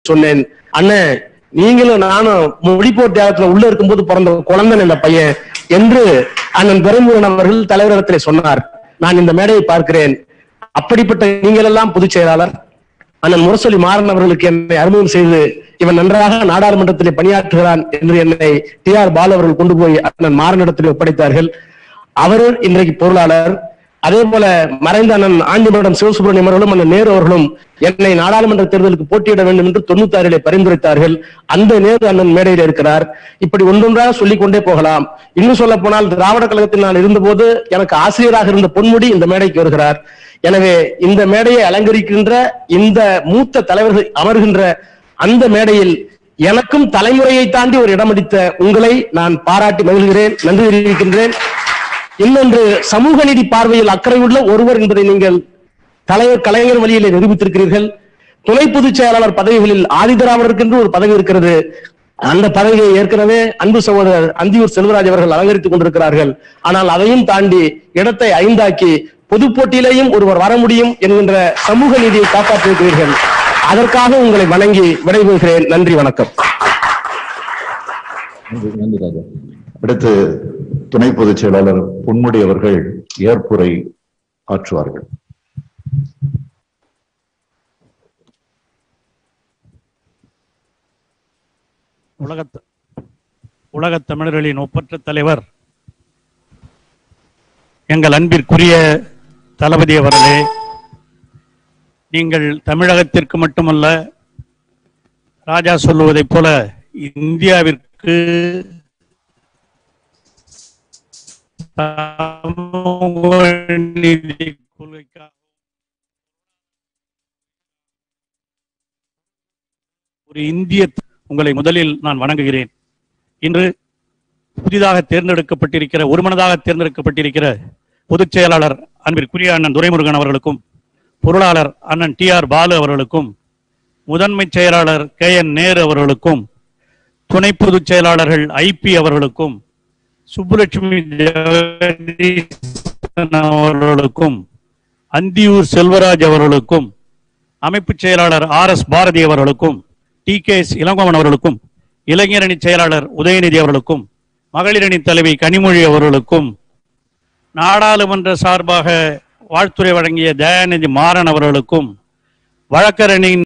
சொன்னேன் அண்ணன் நீங்களும் நானும் மொழிப்போர் தியாகத்துல உள்ள இருக்கும்போது பிறந்த குழந்தை இந்த பையன் என்று அண்ணன் துரைமுருகன் அவர்கள் தலைவரிடத்திலே சொன்னார் நான் இந்த மேடையை பார்க்கிறேன் அப்படிப்பட்ட நீங்கள் எல்லாம் பொதுச் செயலாளர் அண்ணன் முரசொலி மாறன் அவர்களுக்கு என்னை அறிமுகம் செய்து இவன் நன்றாக நாடாளுமன்றத்திலே பணியாற்றுகிறான் என்று என்னை டி ஆர் பாலு அவர்கள் கொண்டு போய் அண்ணன் மாறனிடத்திலே ஒப்படைத்தார்கள் அவரும் இன்றைக்கு பொருளாளர் அதே போல மறைந்த அண்ணன் ஆண்டிமடம் சிவசுப்ரமணியம் அவர்களும் அண்ணன் நேரு அவர்களும் என்னை நாடாளுமன்ற தேர்தலுக்கு போட்டியிட வேண்டும் என்று தொண்ணூத்தி ஆறிலே பரிந்துரைத்தார்கள் அந்த நேரு அண்ணன் மேடையில் இருக்கிறார் இப்படி ஒன்றொன்றாக சொல்லிக் கொண்டே போகலாம் இன்னும் சொல்ல போனால் திராவிட கழகத்தில் நான் இருந்தபோது எனக்கு ஆசிரியராக இருந்த பொன்முடி இந்த மேடைக்கு வருகிறார் எனவே இந்த மேடையை அலங்கரிக்கின்ற இந்த மூத்த தலைவர்கள் அமர்கின்ற அந்த மேடையில் எனக்கும் தலைமுறையை தாண்டி ஒரு இடமளித்த உங்களை நான் பாராட்டி மகிழ்கிறேன் நன்றி தெரிவிக்கின்றேன் இன்னொன்று சமூக நீதி பார்வையில் அக்கறை உள்ள ஒருவர் என்பதை நீங்கள் தலைவர் கலைஞர் வழியிலே நிரூபித்திருக்கிறீர்கள் துணை பொதுச் செயலாளர் பதவிகளில் ஆதிதிராவிடருக்கு என்று ஒரு பதவி இருக்கிறது அந்த பதவியை ஏற்கனவே அன்பு சகோதரர் அந்தியூர் செல்வராஜ் அவர்கள் அலங்கரித்துக் கொண்டிருக்கிறார்கள் ஆனால் அதையும் தாண்டி இடத்தை ஐந்தாக்கி பொது போட்டியிலேயும் ஒருவர் வர முடியும் என்கின்ற சமூக நீதியை காப்பாற்றியிருக்கிறீர்கள் அதற்காக உங்களை வணங்கி விடைபெறுகிறேன் நன்றி வணக்கம் நன்றி நன்றி ராஜா அடுத்து துணை பொதுச் செயலாளர் பொன்முடி அவர்கள் ஏற்புரை ஆற்றுவார்கள் உலகத் உலகத் தமிழர்களின் ஒப்பற்ற தலைவர் எங்கள் அன்பிற்குரிய தளபதி அவர்களே நீங்கள் தமிழகத்திற்கு மட்டுமல்ல ராஜா சொல்லுவதைப் போல இந்தியாவிற்கு சமூக நீதி கொள்கைக்காக ஒரு இந்திய உங்களை முதலில் நான் வணங்குகிறேன் இன்று புதிதாக தேர்ந்தெடுக்கப்பட்டிருக்கிற ஒருமனதாக தேர்ந்தெடுக்கப்பட்டிருக்கிற பொதுச் செயலாளர் அன்பிற்குரிய அண்ணன் துரைமுருகன் அவர்களுக்கும் பொருளாளர் அண்ணன் டி ஆர் பாலு அவர்களுக்கும் முதன்மை செயலாளர் கே என் நேரு அவர்களுக்கும் துணை பொதுச் செயலாளர்கள் ஐபி அவர்களுக்கும் சுப்புலட்சுமி ஜெகதீசன் அவர்களுக்கும் அந்தியூர் செல்வராஜ் அவர்களுக்கும் அமைப்புச் செயலாளர் ஆர் எஸ் பாரதி அவர்களுக்கும் டி கே எஸ் இளங்கோவன் அவர்களுக்கும் இளைஞரணி செயலாளர் உதயநிதி அவர்களுக்கும் மகளிரணி தலைவி கனிமொழி அவர்களுக்கும் நாடாளுமன்ற சார்பாக வாழ்த்துரை வழங்கிய தயாநிதி மாறன் அவர்களுக்கும் வழக்கரணியின்